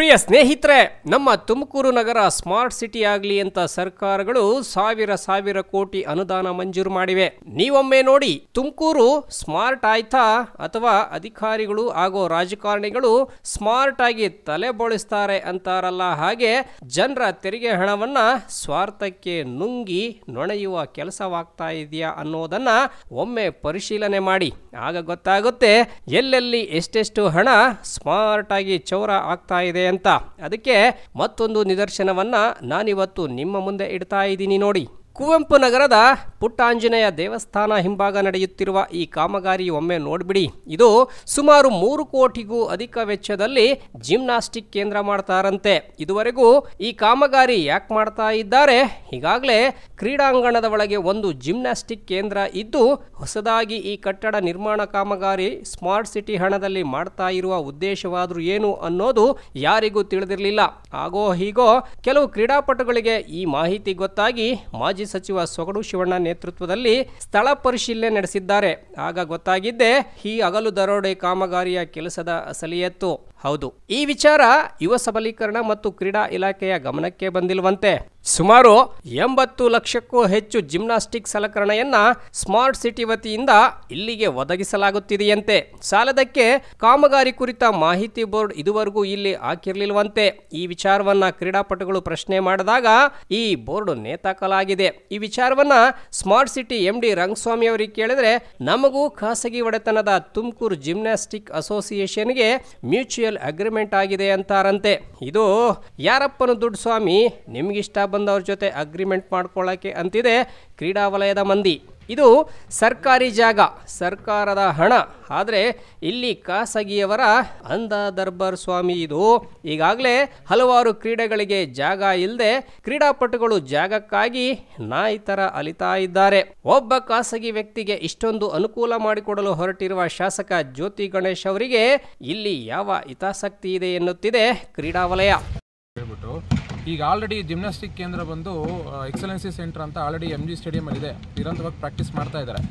ಪ್ರಿಯ ಸ್ನೇಹಿತರೆ ನಮ್ಮ ತುಮಕೂರು ನಗರ smart city ಆಗಲಿ ಅಂತ ಸರ್ಕಾರಗಳು ಸಾವಿರ ಸಾವಿರ ಕೋಟಿ ಅನುದಾನ ಮಂಜೂರು ಮಾಡಿವೆ ನೀವೊಮ್ಮೆ ನೋಡಿ ತುಮಕೂರು ಸ್ಮಾರ್ಟ್ ಆಯ್ತಾ ಅಥವಾ ಅಧಿಕಾರಿಗಳು ಹಾಗೂ ರಾಜಕಾರಣಿಗಳು ಸ್ಮಾರ್ಟ್ ಆಗಿ ತಲೆ ಬೋಳಿಸ್ತಾರೆ ಅಂತಾರಲ್ಲ ಹಾಗೆ ಜನರ ತೆರಿಗೆ ಹಣವನ್ನ ಸ್ವಾರ್ಥಕ್ಕೆ ನುಂಗಿ ನೊಣೆಯುವ ಕೆಲಸವಾಗ್ತಾ ಇದೆಯಾ ಅನ್ನೋದನ್ನ ಒಮ್ಮೆ ಪರಿಶೀಲನೆ ಮಾಡಿ ಆಗ ಗೊತ್ತಾಗುತ್ತೆ ಎಲ್ಲೆಲ್ಲಿ ಎಷ್ಟೆಷ್ಟು ಹಣ ಸ್ಮಾರ್ಟ್ ಆಗಿ ಚೌರ ಆಗ್ತಾ ಇದೆ ಅಂತ ಅದಕ್ಕೆ ಮತ್ತೊಂದು ನಿದರ್ಶನವನ್ನ ನಾನಿವತ್ತು ನಿಮ್ಮ ಮುಂದೆ ಇಡ್ತಾ ಇದ್ದೀನಿ ನೋಡಿ ಕುವೆಂಪು ನಗರದ ಪುಟ್ಟಾಂಜನೇಯ ದೇವಸ್ಥಾನ ಹಿಂಭಾಗ ನಡೆಯುತ್ತಿರುವ ಈ ಕಾಮಗಾರಿ ಒಮ್ಮೆ ನೋಡ್ಬಿಡಿ ಇದು ಸುಮಾರು ಮೂರು ಕೋಟಿಗೂ ಅಧಿಕ ವೆಚ್ಚದಲ್ಲಿ ಜಿಮ್ನಾಸ್ಟಿಕ್ ಕೇಂದ್ರ ಮಾಡ್ತಾರಂತೆ ಇದುವರೆಗೂ ಈ ಕಾಮಗಾರಿ ಯಾಕೆ ಮಾಡ್ತಾ ಇದ್ದಾರೆ ಈಗಾಗಲೇ ಕ್ರೀಡಾಂಗಣದ ಒಳಗೆ ಒಂದು ಜಿಮ್ನಾಸ್ಟಿಕ್ ಕೇಂದ್ರ ಇದ್ದು ಹೊಸದಾಗಿ ಈ ಕಟ್ಟಡ ನಿರ್ಮಾಣ ಕಾಮಗಾರಿ ಸ್ಮಾರ್ಟ್ ಸಿಟಿ ಹಣದಲ್ಲಿ ಮಾಡ್ತಾ ಇರುವ ಉದ್ದೇಶವಾದ್ರೂ ಏನು ಅನ್ನೋದು ಯಾರಿಗೂ ತಿಳಿದಿರಲಿಲ್ಲ ಆಗೋ ಹೀಗೋ ಕೆಲವು ಕ್ರೀಡಾಪಟುಗಳಿಗೆ ಈ ಮಾಹಿತಿ ಗೊತ್ತಾಗಿ ಮಾಜಿ ಸಚಿವ ಸೊಗಡು ಶಿವಣ್ಣ ನೇತೃತ್ವದಲ್ಲಿ ಸ್ಥಳ ಪರಿಶೀಲನೆ ನಡೆಸಿದ್ದಾರೆ ಆಗ ಗೊತ್ತಾಗಿದ್ದೆ ಈ ಹಗಲು ದರೋಡೆ ಕಾಮಗಾರಿಯ ಕೆಲಸದ ಅಸಲಿಯತ್ತು ಹೌದು ಈ ವಿಚಾರ ಯುವ ಸಬಲೀಕರಣ ಮತ್ತು ಕ್ರೀಡಾ ಇಲಾಖೆಯ ಗಮನಕ್ಕೆ ಬಂದಿಲ್ವಂತೆ ಸುಮಾರು ಎಂಬತ್ತು ಲಕ್ಷಕ್ಕೂ ಹೆಚ್ಚು ಜಿಮ್ನಾಸ್ಟಿಕ್ ಸಲಕರಣೆಯನ್ನ ಸ್ಮಾರ್ಟ್ ಸಿಟಿ ವತಿಯಿಂದ ಇಲ್ಲಿಗೆ ಒದಗಿಸಲಾಗುತ್ತಿದೆಯಂತೆ ಸಾಲದಕ್ಕೆ ಕಾಮಗಾರಿ ಕುರಿತ ಮಾಹಿತಿ ಬೋರ್ಡ್ ಇದುವರೆಗೂ ಇಲ್ಲಿ ಹಾಕಿರ್ಲಿಲ್ವಂತೆ ಈ ವಿಚಾರವನ್ನ ಕ್ರೀಡಾಪಟುಗಳು ಪ್ರಶ್ನೆ ಮಾಡಿದಾಗ ಈ ಬೋರ್ಡ್ ನೇತಾಕಲಾಗಿದೆ ಈ ವಿಚಾರವನ್ನ smart city M D Rangaswamy ಅವರಿಗೆ ಕೇಳಿದ್ರೆ ನಮಗೂ ಖಾಸಗಿ ಒಡೆತನದ ತುಮಕೂರು ಜಿಮ್ನಾಸ್ಟಿಕ್ ಅಸೋಸಿಯೇಷನ್ಗೆ ಮ್ಯೂಚುವಲ್ ಅಗ್ರಿಮೆಂಟ್ ಆಗಿದೆ ಅಂತಾರಂತೆ ಇದು ಯಾರಪ್ಪನ ದುಡ್ಡು ಸ್ವಾಮಿ ನಿಮ್ಗಿಷ್ಟ ಬಂದವ್ರ ಜೊತೆ ಅಗ್ರಿಮೆಂಟ್ ಮಾಡ್ಕೊಳ್ಳೋಕೆ ಅಂತಿದೆ ಕ್ರೀಡಾ ವಲಯದ ಮಂದಿ ಇದು ಸರ್ಕಾರಿ ಜಾಗ ಸರ್ಕಾರದ ಹಣ ಆದರೆ ಇಲ್ಲಿ ಖಾಸಗಿಯವರ ಅಂಧ ದರ್ಬಾರ್ ಸ್ವಾಮಿ ಇದು ಈಗಾಗಲೇ ಹಲವಾರು ಕ್ರೀಡೆಗಳಿಗೆ ಜಾಗ ಇಲ್ಲದೆ ಕ್ರೀಡಾಪಟುಗಳು ಜಾಗಕ್ಕಾಗಿ ನಾಯಿ ಥರ ಅಲಿತಾ ಇದ್ದಾರೆ ಒಬ್ಬ ಖಾಸಗಿ ವ್ಯಕ್ತಿಗೆ ಇಷ್ಟೊಂದು ಅನುಕೂಲ ಮಾಡಿಕೊಡಲು ಹೊರಟಿರುವ ಶಾಸಕ ಜ್ಯೋತಿ ಗಣೇಶ್ ಅವರಿಗೆ ಇಲ್ಲಿ ಯಾವ ಹಿತಾಸಕ್ತಿ ಇದೆ ಎನ್ನುತ್ತಿದೆ ಕ್ರೀಡಾ ವಲಯ ಹೇಳ್ಬಿಟ್ಟು ಈಗ ಆಲ್ರೆಡಿ ಜಿಮ್ನಾಸ್ಟಿಕ್ ಕೇಂದ್ರ ಬಂದು ಎಕ್ಸಲೆನ್ಸಿ ಸೆಂಟರ್ ಅಂತ ಆಲ್ರೆಡಿ ಎಮ್ ಜಿ ಸ್ಟೇಡಿಯಮಲ್ಲಿದೆ ನಿರಂತರವಾಗಿ ಪ್ರಾಕ್ಟೀಸ್ ಮಾಡ್ತಾ ಇದ್ದಾರೆ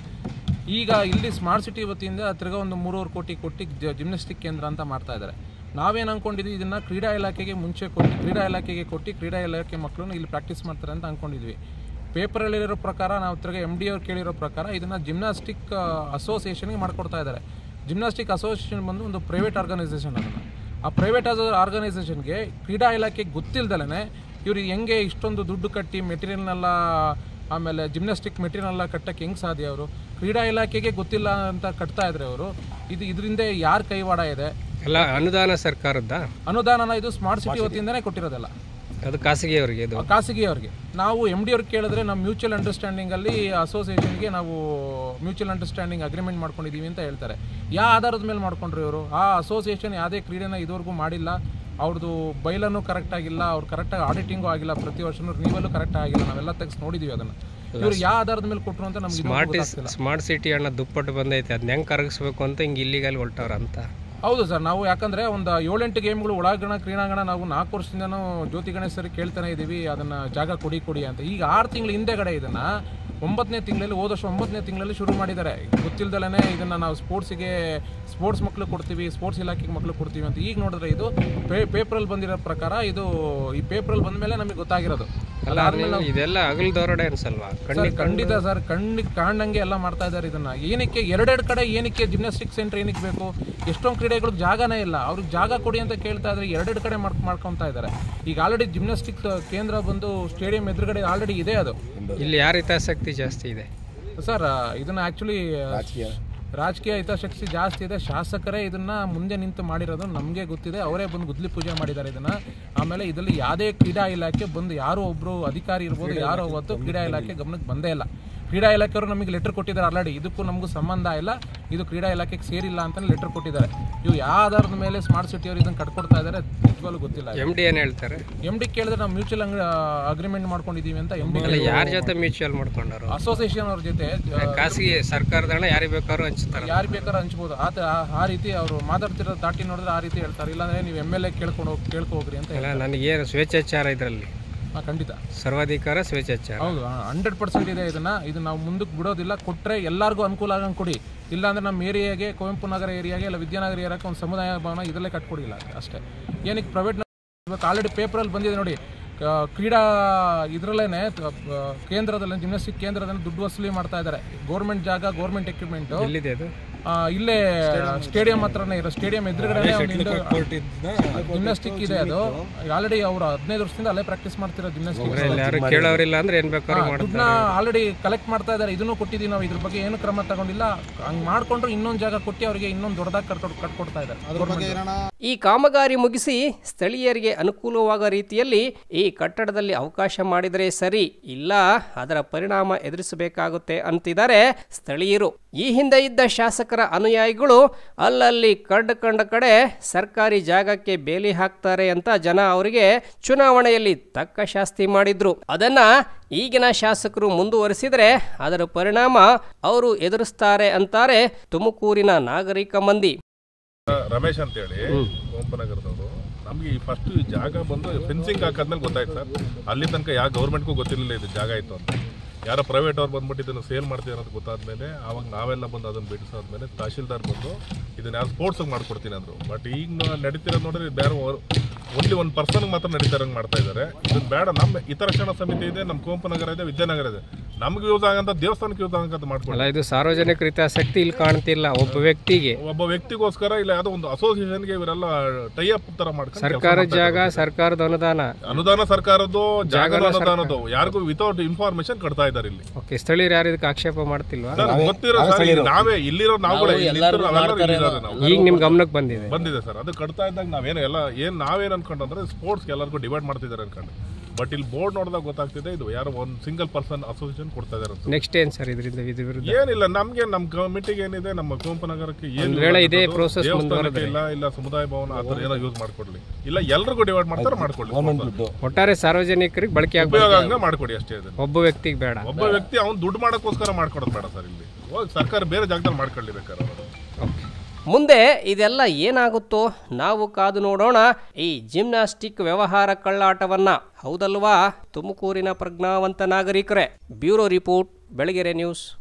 ಈಗ ಇಲ್ಲಿ ಸ್ಮಾರ್ಟ್ ಸಿಟಿ ವತಿಯಿಂದ ತಿರ್ಗಾ ಒಂದು ಮೂರುವರೆ ಕೋಟಿ ಕೊಟ್ಟು ಜಿಮ್ನಾಸ್ಟಿಕ್ ಕೇಂದ್ರ ಅಂತ ಮಾಡ್ತಾ ಇದ್ದಾರೆ ನಾವೇನು ಅಂದ್ಕೊಂಡಿದ್ವಿ ಇದನ್ನು ಕ್ರೀಡಾ ಇಲಾಖೆಗೆ ಮುಂಚೆ ಕೊಟ್ಟು ಕ್ರೀಡಾ ಇಲಾಖೆಗೆ ಕೊಟ್ಟು ಕ್ರೀಡಾ ಇಲಾಖೆ ಮಕ್ಕಳನ್ನು ಇಲ್ಲಿ ಪ್ರಾಕ್ಟೀಸ್ ಮಾಡ್ತಾರೆ ಅಂತ ಅಂದ್ಕೊಂಡಿದ್ವಿ ಪೇಪರಲ್ಲಿರೋ ಪ್ರಕಾರ ನಾವು ತಿರ್ಗಾ ಎಮ್ ಡಿ ಅವ್ರು ಕೇಳಿರೋ ಪ್ರಕಾರ ಇದನ್ನು ಜಿಮ್ನಾಸ್ಟಿಕ್ ಅಸೋಸಿಯೇಷನ್ಗೆ ಮಾಡಿಕೊಡ್ತಾ ಇದ್ದಾರೆ ಜಿಮ್ನಾಸ್ಟಿಕ್ ಅಸೋಸಿಯೇಷನ್ ಬಂದು ಒಂದು ಪ್ರೈವೇಟ್ ಆರ್ಗನೈಸೇಷನ್ ಅದನ್ನು ಆ ಪ್ರೈವೇಟ್ ಆರ್ಗನೈಸೇಷನ್ಗೆ ಕ್ರೀಡಾ ಇಲಾಖೆಗೆ ಗೊತ್ತಿಲ್ದಲೇ ಇವ್ರಿಗೆ ಹೆಂಗೆ ಇಷ್ಟೊಂದು ದುಡ್ಡು ಕಟ್ಟಿ ಮೆಟೀರಿಯಲ್ನೆಲ್ಲ ಆಮೇಲೆ ಜಿಮ್ನಾಸ್ಟಿಕ್ ಮೆಟೀರಿಯಲ್ನೆಲ್ಲ ಕಟ್ಟಕ್ಕೆ ಹೆಂಗೆ ಸಾಧ್ಯ ಅವರು ಕ್ರೀಡಾ ಇಲಾಖೆಗೆ ಗೊತ್ತಿಲ್ಲ ಅಂತ ಕಟ್ತಾ ಇದ್ರೆ ಅವರು ಇದು ಇದರಿಂದ ಯಾರ ಕೈವಾಡ ಇದೆ ಎಲ್ಲ ಅನುದಾನ ಸರ್ಕಾರದ ಅನುದಾನನ ಇದು ಸ್ಮಾರ್ಟ್ ಸಿಟಿ ವತಿಯಿಂದನೇ ಕೊಟ್ಟಿರೋದಲ್ಲ ಅದು ಖಾಸಗಿಯವರಿಗೆ ಇದು ಖಾಸಗಿ ಅವ್ರಿಗೆ ನಾವು ಎಮ್ ಡಿ ಅವ್ರಿಗೆ ಕೇಳಿದ್ರೆ ನಮ್ಮ ಮ್ಯೂಚುವಲ್ ಅಂಡರ್ಸ್ಟ್ಯಾಂಡಿಂಗಲ್ಲಿ ಅಸೋಸಿಯೇಷನ್ಗೆ ನಾವು ಮ್ಯೂಚುವಲ್ ಅಂಡರ್ಸ್ಟ್ಯಾಂಡಿಂಗ್ ಅಗ್ರಿಮೆಂಟ್ ಮಾಡ್ಕೊಂಡಿದ್ದೀವಿ ಅಂತ ಹೇಳ್ತಾರೆ ಯಾವ ಆಧಾರದ ಮೇಲೆ ಮಾಡ್ಕೊಂಡ್ರಿ ಇವರು ಆ ಅಸೋಸಿಯೇಷನ್ ಯಾವುದೇ ಕ್ರೀಡೆನ ಇದುವರೆಗೂ ಮಾಡಿಲ್ಲ ಅವ್ರದ್ದು ಬೈಲನ್ನು ಕರೆಕ್ಟ್ ಆಗಿಲ್ಲ ಅವ್ರು ಕರೆಕ್ಟಾಗಿ ಆಡಿಟಿಂಗು ಆಗಿಲ್ಲ ಪ್ರತಿ ವರ್ಷನೂ ರಿನಿವಲ್ಲು ಕರೆಕ್ಟ್ ಆಗಿಲ್ಲ ನಾವೆಲ್ಲ ತೆಗೆದು ನೋಡಿದ್ದೀವಿ ಅದನ್ನು ಇವ್ರು ಯಾವ ಆಧಾರದ ಮೇಲೆ ಕೊಟ್ಟರು ಅಂತ ನಮ್ಗೆ ಇದುವರೆಗೂ ಸ್ಮಾರ್ಟ್ ಗೊತ್ತಾಗ್ತಿಲ್ಲ. ಸ್ಮಾರ್ಟ್ ಸಿಟಿ ಹಣ ದುಪ್ಪಟ್ಟು ಬಂದೈತೆ ಅದನ್ನ ಹೆಂಗೆ ಕರಗಿಸ್ಬೇಕು ಅಂತ ಹಿಂಗೆ ಇಲ್ಲಿಗಲ್ಲಿ ಹೊಲ್ಟವ್ರ ಅಂತ ಹೌದು ಸರ್ ನಾವು ಯಾಕಂದ್ರೆ ಒಂದು ಏಳೆಂಟು ಗೇಮ್ಗಳು ಒಳಾಂಗಣ ಕ್ರೀಡಾಂಗಣ ನಾವು ನಾಲ್ಕು ವರ್ಷದಿಂದನೂ ಜ್ಯೋತಿ ಗಣೇಶ್ ಸರಿ ಕೇಳ್ತಾನೆ ಇದ್ದೀವಿ ಅದನ್ನ ಜಾಗ ಕೊಡಿ ಕೊಡಿ ಅಂತ ಈಗ ಆರು ತಿಂಗಳ ಹಿಂದೆಗಡೆ ಇದನ್ನ ಒಂಬತ್ತನೇ ತಿಂಗಳಲ್ಲಿ ಹೋದ ವರ್ಷ ಒಂಬತ್ತನೇ ತಿಂಗಳಲ್ಲಿ ಶುರು ಮಾಡಿದ್ದಾರೆ ಗೊತ್ತಿಲ್ದಲೇ ಇದನ್ನ ನಾವು ಸ್ಪೋರ್ಟ್ಸಿಗೆ ಸ್ಪೋರ್ಟ್ಸ್ ಮಕ್ಳು ಕೊಡ್ತೀವಿ ಸ್ಪೋರ್ಟ್ಸ್ ಇಲಾಖೆಗೆ ಮಕ್ಳು ಕೊಡ್ತೀವಿ ಅಂತ ಈಗ ನೋಡಿದ್ರೆ ಇದು ಪೇಪರಲ್ಲಿ ಬಂದಿರೋ ಪ್ರಕಾರ ಇದು ಈ ಪೇಪರಲ್ಲಿ ಬಂದ ಮೇಲೆ ನಮಗೆ ಗೊತ್ತಾಗಿರೋದು ಅಲ್ಲ ನೀವು ಇದೆಲ್ಲ ಹಗಲು ದರೋಡೆ ಅನ್ಸಲ್ವಾ ಸರ್ ಕಣ್ಣಿ ಖಂಡಿತ ಸರ್ ಕಣ್ಣಿ ಕಾಣಂಗೆ ಎಲ್ಲ ಮಾಡ್ತಾ ಇದ್ದಾರೆ ಇದನ್ನ ಏನಕ್ಕೆ ಎರಡೆರಡು ಕಡೆ ಏನಕ್ಕೆ ಜಿಮ್ನಾಸ್ಟಿಕ್ ಸೆಂಟರ್ ಏನಕ್ಕೆ ಬೇಕು ಎಷ್ಟೊಂದು ಕ್ರೀಡೆಗಳಿಗೆ ಜಾಗನೇ ಇಲ್ಲ ಅವ್ರಿಗೆ ಜಾಗ ಕೊಡಿ ಅಂತ ಕೇಳ್ತಾ ಇದ್ರೆ ಎರಡೆರಡು ಕಡೆ ಮಾಡ್ ಮಾಡ್ಕೊತಾ ಇದ್ದಾರೆ ಈಗ ಆಲ್ರೆಡಿ ಜಿಮ್ನಾಸ್ಟಿಕ್ ಕೇಂದ್ರ ಬಂದು ಸ್ಟೇಡಿಯಂ ಎದುರುಗಡೆ ಆಲ್ರೆಡಿ ಇದೆ ಅದು ಇಲ್ಲಿ ಯಾರ ಹಿತಾಸಕ್ತಿ ಜಾಸ್ತಿ ಇದೆ ಸರ್ ಇದನ್ನ ಆಕ್ಚುಲಿ ರಾಜಕೀಯ ಹಿತಾಸಕ್ತಿ ಜಾಸ್ತಿ ಇದೆ ಶಾಸಕರೇ ಇದನ್ನ ಮುಂದೆ ನಿಂತು ಮಾಡಿರೋದು ನಮಗೆ ಗೊತ್ತಿದೆ ಅವರೇ ಬಂದು ಗುದ್ಲಿ ಪೂಜೆ ಮಾಡಿದ್ದಾರೆ ಇದನ್ನ ಆಮೇಲೆ ಇದರಲ್ಲಿ ಯಾವುದೇ ಕ್ರೀಡಾ ಇಲಾಖೆ ಬಂದು ಯಾರೋ ಒಬ್ರು ಅಧಿಕಾರಿ ಇರ್ಬೋದು ಯಾರೋ ಅವತ್ತು ಕ್ರೀಡಾ ಇಲಾಖೆ ಗಮನಕ್ಕೆ ಬಂದೇ ಇಲ್ಲ ಕ್ರೀಡಾ ಇಲಾಖೆಯವರು ನಮಗೆ ಲೆಟರ್ ಕೊಟ್ಟಿದ್ದಾರೆ ಆಲ್ರೆಡಿ ಇದಕ್ಕೂ ನಮಗೂ ಸಂಬಂಧ ಇಲ್ಲ ಇದು ಕ್ರೀಡಾ ಇಲಾಖೆಗೆ ಸೇರಿಲ್ಲ ಅಂತ ಲೆಟರ್ ಕೊಟ್ಟಿದ್ದಾರೆ ಇವು ಯಾವ ಆಧಾರದ ಮೇಲೆ ಸ್ಮಾರ್ಟ್ ಸಿಟಿ ಅವರು ಇದನ್ನು ಕಟ್ಕೊಡ್ತಾ ಇದ್ದಾರೆ ನಿಜವಾಗ್ಲೂ ಗೊತ್ತಿಲ್ಲ ಎಮ್ ಡಿ ಏನು ಹೇಳ್ತಾರೆ ಎಮ್ ಡಿ ಕೇಳಿದ್ರೆ ನಾವು ಮ್ಯೂಚುವಲ್ ಅಗ್ರಿಮೆಂಟ್ ಮಾಡ್ಕೊಂಡಿದ್ದೀವಿ ಅಂತ ಎಮ್ ಡಿ ಅಲ್ಲ ಯಾರ ಜೊತೆ ಮ್ಯೂಚುವಲ್ ಮಾಡ್ಕೊಂಡಾರು ಅಸೋಸಿಯೇಷನ್ ಅವ್ರ ಜೊತೆ ಖಾಸಗಿ ಸರ್ಕಾರದ ಹಣ ಯಾರಿಗೆ ಬೇಕಾದ್ರೂ ಹಂಚ್ತಾರೆ ಯಾರು ಬೇಕಾದ್ರೂ ಹಂಚ್ಬೋದು ಆ ತ- ಆ- ಆ ರೀತಿ ಅವರು ಮಾತಾಡ್ತಿರೋ ದಾಟಿ ನೋಡಿದ್ರೆ ಆ ರೀತಿ ಹೇಳ್ತಾರೆ ಇಲ್ಲಾಂದ್ರೆ ನೀವು ಎಮ್ ಎಲ್ ಎ ಕೇಳ್ಕೊಂಡು ಹೋಗಿ ಕೇಳ್ಕೊ ಹೋಗ್ರಿ ಅಂತ ಅಲ್ಲ ನನಗೇನು ಸ್ವೇಚ್ಛಾಚಾರ ಇದರಲ್ಲಿ ಹಾಂ ಖಂಡಿತ ಸರ್ವಾಧಿಕಾರ ಸ್ವೇಚ್ಛಾಚಾರ ಹೌದು ಹಂಡ್ರೆಡ್ ಪರ್ಸೆಂಟ್ ಇದೆ ಇದನ್ನ ಇದು ನಾವು ಮುಂದಕ್ಕೆ ಬಿಡೋದಿಲ್ಲ ಕೊಟ್ಟರೆ ಎಲ್ಲರಿಗೂ ಅನುಕೂಲ ಆಗಂಗೆ ಕೊಡಿ ಇಲ್ಲಾಂದ್ರೆ ನಮ್ಮ ಏರಿಯಾಗೆ ಕುವೆಂಪು ನಗರ ಏರಿಯಾಗೆ ಇಲ್ಲ ವಿದ್ಯಾನಗರ ಏರಿಯಾಕ್ಕೆ ಒಂದು ಸಮುದಾಯ ಭವನ ಇದರಲ್ಲೇ ಕಟ್ಕೊಡಿಲ್ಲ ಅಷ್ಟೇ ಏನಕ್ಕೆ ಪ್ರೈವೇಟ್ ಇವತ್ತು ಆಲ್ರೆಡಿ ಪೇಪರಲ್ಲಿ ಬಂದಿದೆ ನೋಡಿ ಆ, ಕ್ರೀಡಾ ಇದರಲ್ಲೇನೆ ಕೇಂದ್ರದಲ್ಲಿ ಜಿಮ್ನಾಸ್ಟಿಕ್ ಕೇಂದ್ರದಲ್ಲಿ ದುಡ್ಡು ವಸೂಲಿ ಮಾಡ್ತಾ ಇದ್ದಾರೆ ಗೌರ್ಮೆಂಟ್ ಜಾಗ ಗೌರ್ಮೆಂಟ್ ಎಕ್ವಿಪ್ಮೆಂಟ್ ಎಲ್ಲಿದೆ ಅದು ಇಲ್ಲೇ ಸ್ಟೇಡಿಯಂ ಹತ್ರನೇ ಇರೋ ಸ್ಟೇಡಿಯಂ ಎದುರುಗಡೆ ಜಿಮ್ನಾಸ್ಟಿಕ್ ಇದೆ ಅದು ಆಲ್ರೆಡಿ ಅವರು ಹದಿನೈದು ವರ್ಷದಿಂದ ಅಲ್ಲೇ ಪ್ರಾಕ್ಟೀಸ್ ಮಾಡ್ತಿರೋ ಜಿಮ್ನಾಸ್ಟಿಕ್ ಯಾರು ಕೇಳೋರಿಲ್ಲ ಅಂದ್ರೆ ಏನ್ ಬೇಕಾದ್ರೂ ಮಾಡ್ತಾರೆ ದುಡ್ಡನ್ನ ಆಲ್ರೆಡಿ ಕಲೆಕ್ಟ್ ಮಾಡ್ತಾ ಇದ್ದಾರೆ ಇದನ್ನು ಕೊಟ್ಟಿದ್ದೀವಿ ನಾವು ಇದ್ರ ಬಗ್ಗೆ ಏನು ಕ್ರಮ ತಗೊಂಡಿಲ್ಲ ಹಂಗ್ ಮಾಡ್ಕೊಂಡ್ರು ಇನ್ನೊಂದು ಜಾಗ ಕೊಟ್ಟು ಅವರಿಗೆ ಇನ್ನೊಂದು ದೊಡ್ಡದಾಗಿ ಕಟ್ಕೊಡ್ ಕಟ್ಕೊಡ್ತಾ ಇದ್ದಾರೆ government. ಈ ಕಾಮಗಾರಿ ಮುಗಿಸಿ ಸ್ಥಳೀಯರಿಗೆ ಅನುಕೂಲವಾಗೋ ರೀತಿಯಲ್ಲಿ ಈ ಕಟ್ಟಡದಲ್ಲಿ ಅವಕಾಶ ಮಾಡಿದರೆ ಸರಿ ಇಲ್ಲ ಅದರ ಪರಿಣಾಮ ಎದುರಿಸಬೇಕಾಗುತ್ತೆ ಅಂತಿದ್ದಾರೆ ಸ್ಥಳೀಯರು ಈ ಹಿಂದೆ ಇದ್ದ ಶಾಸಕರ ಅನುಯಾಯಿಗಳು ಅಲ್ಲಲ್ಲಿ ಕಂಡ ಕಂಡ ಕಡೆ ಸರ್ಕಾರಿ ಜಾಗಕ್ಕೆ ಬೇಲಿ ಹಾಕ್ತಾರೆ ಅಂತ ಜನ ಅವರಿಗೆ ಚುನಾವಣೆಯಲ್ಲಿ ತಕ್ಕ ಶಾಸ್ತಿ ಮಾಡಿದ್ರು ಅದನ್ನ ಈಗಿನ ಶಾಸಕರು ಮುಂದುವರಿಸಿದರೆ ಅದರ ಪರಿಣಾಮ ಅವರು ಎದುರಿಸ್ತಾರೆ ಅಂತಾರೆ ತುಮಕೂರಿನ ನಾಗರಿಕ ಮಂದಿ ರಮೇಶ್ ಅಂತೇಳಿ ನಗರದವರು ನಮ್ಗೆ ಈ ಫಸ್ಟ್ ಈ ಜಾಗ ಬಂದು ಫೆನ್ಸಿಂಗ್ ಹಾಕಾದ್ಮೇಲೆ ಗೊತ್ತಾಯ್ತು ಸರ್ ಅಲ್ಲಿ ತನಕ ಯಾವ ಗೌರ್ಮೆಂಟ್ಗೂ ಗೊತ್ತಿರಲಿಲ್ಲ ಇದು ಜಾಗ ಇತ್ತು ಅಂತ ಯಾರೋ ಪ್ರೈವೇಟ್ ಅವ್ರು ಬಂದ್ಬಿಟ್ಟು ಇದನ್ನು ಸೇಲ್ ಮಾಡ್ತೀವಿ ಅನ್ನೋದು ಗೊತ್ತಾದ್ಮೇಲೆ ಆವಾಗ ನಾವೆಲ್ಲ ಬಂದು ಅದನ್ನು ಬಿಡಿಸಾದ್ಮೇಲೆ ತಹಶೀಲ್ದಾರ್ ಬಂದು ಇದನ್ನ ಯಾರು ಸ್ಪೋರ್ಟ್ಸಿಗೆ ಮಾಡ್ಕೊಡ್ತೀನಿ ಅಂದರು ಬಟ್ ಈಗ ನಡೀತಿರೋದು ನೋಡಿದ್ರೆ ಇದು ಬೇರೆ ಓನ್ಲಿ ಒಂದು ಪರ್ಸನ್ಗೆ ಮಾತ್ರ ನಡೀತಾರಂಗೆ ಮಾಡ್ತಾ ಇದ್ದಾರೆ ಇದನ್ನ ಬೇಡ ನಮ್ಮ ಹಿತರಕ್ಷಣಾ ಸಮಿತಿ ಇದೆ ನಮ್ಮ ಕುವೆಂಪು ನಗರ ಇದೆ ವಿದ್ಯಾನಗರ ಇದೆ ನಮ್ಗೆ ಯೂಸ್ ಆಗಂತ ದೇವಸ್ಥಾನಕ್ಕೆ ಯೂಸ್ ಆಗಂತ ಮಾಡ್ಕೊಳ್ಳಿ ಅಲ್ಲ ಇದು ಸಾರ್ವಜನಿಕ ಹಿತಾಸಕ್ತಿ ಇಲ್ಲಿ ಕಾಣ್ತಿಲ್ಲ ಒಬ್ಬ ವ್ಯಕ್ತಿಗೆ ಒಬ್ಬ ವ್ಯಕ್ತಿಗೋಸ್ಕರ ಇಲ್ಲ ಯಾವುದೋ ಒಂದು ಅಸೋಸಿಯೇಷನ್ಗೆ ಇವರೆಲ್ಲ ಟೈ ಅಪ್ ತರ ಮಾಡ್ಕೊಂಡು ಕೆಲ್ಸ ಸರ್ಕಾರದ ಮಾಡ್ತಾ ಜಾಗ ಸರ್ಕಾರದ ಅನುದಾನ ಅನುದಾನ ಸರ್ಕಾರದ್ದು ಜಾಗ ಅನುದಾನದ್ದು ಯಾರಿಗೂ ವಿತೌಟ್ ಇನ್ಫಾರ್ಮೇಶನ್ ಕಟ್ತಾ ಇದ್ದಾರೆ ಇಲ್ಲಿ ಓಕೆ ಸ್ಥಳೀಯರು ಯಾರು ಇದಕ್ಕೆ ಆಕ್ಷೇಪ ಮಾಡ್ತಿಲ್ವಾ ಸರ್ ಗೊತ್ತಿರೋ ಸರ್ ಈಗ ನಾವೇ ಇಲ್ಲಿರೋ ನಾವುಗಳೇ ಇಲ್ಲಿರೋ ನಾವೆಲ್ಲರೂ ಇಲ್ಲಿರೋದು ನಾವು ಈಗ ನಿಮ್ ಗಮನಕ್ಕೆ ಬಂದಿದೆ ಬಂದಿದೆ ಸರ್ ಅದು ಕಟ್ತಾ ಇದ್ದಾಗ ನಾವೇನು ಎಲ್ಲ ಏನ್ ನಾವೇನ್ ಅನ್ಕೊಂಡು ಅಂದ್ರೆ ಸ್ಪೋರ್ಟ್ಸ್ ಎಲ್ಲರಿಗೂ ಡಿವೈಡ್ ಮಾಡ್ತಿದ್ದಾರೆ ಅನ್ಕೊಂಡು ಬಟ್ ಇಲ್ಲಿ ಬೋರ್ಡ್ ನೋಡಿದಾಗ ಗೊತ್ತಾಗ್ತಿದೆ ಇದು ಯಾರೋ ಒಂದು ಸಿಂಗಲ್ ಪರ್ಸನ್ ಅಸೋಸಿಯೇಷನ್ ಕೊಡ್ತಾ ಇದ್ದಾರೆ ಅಂತ ನೆಕ್ಸ್ಟ್ ಏನ್ ಸರ್ ಇದರಿಂದ ಇದು ವಿರುದ್ಧ ಏನಿಲ್ಲ ನಮ್ಗೆ ನಮ್ಮ ಕಮಿಟಿಗೆ ಏನಿದೆ ನಮ್ಮ ಕುವೆಂಪು ನಗರಕ್ಕೆ ಏನು ವೇಳೆ ಇದೇ use process ದೇವಸ್ಥಾನಕ್ಕೆ ಮುಂದುವರೆದ್ರೆ. ಇಲ್ಲ ಇಲ್ಲ ಸಮುದಾಯ ಭವನ ಆ ಥರ ಏನೋ ಯೂಸ್ ಮಾಡ್ಕೊಡ್ಲಿ ಇಲ್ಲ ಎಲ್ರಿಗೂ ಡಿವೈಡ್ ಮಾಡ್ತಾರೆ ಮಾಡ್ಕೊಳ್ಳಿ ಒಟ್ಟಾರೆ ಸಾರ್ವಜನಿಕರಿಗೆ ಬಳಕೆ ಉಪಯೋಗ ಆಗ್ಬೇಕು ಆಗಂಗೆ ಮಾಡ್ಕೊಡಿ ಅಷ್ಟೇ ಇದನ್ನ ಒಬ್ಬ ವ್ಯಕ್ತಿಗೆ ಬೇಡ ಒಬ್ಬ ವ್ಯಕ್ತಿ ಅವ್ನು ದುಡ್ಡು ಮಾಡೋಕ್ಕೋಸ್ಕರ ಮಾಡ್ಕೊಡೋದು ಬೇಡ ಸರ್ ಇಲ್ಲಿ ಹೋಗಿ ಸರ್ಕಾರ ಬೇರೆ ಜಾಗದಲ್ಲಿ ಮಾಡ್ಕೊಳ್ಳಿ ಬೇಕಾದ್ರೆ ಅವರು ಓಕೆ ಮುಂದೆ ಇದೆಲ್ಲ ಏನಾಗುತ್ತೋ ನಾವು ಕಾದು ನೋಡೋಣ ಈ ಜಿಮ್ನಾಸ್ಟಿಕ್ ವ್ಯವಹಾರ ಕಳ್ಳಾಟವನ್ನ ಹೌದಲ್ವಾ ತುಮಕೂರಿನ ಪ್ರಜ್ಞಾವಂತ ನಾಗರಿಕರೇ ಬ್ಯೂರೋ ರಿಪೋರ್ಟ್ ಬೆಳಗೆರೆ ನ್ಯೂಸ್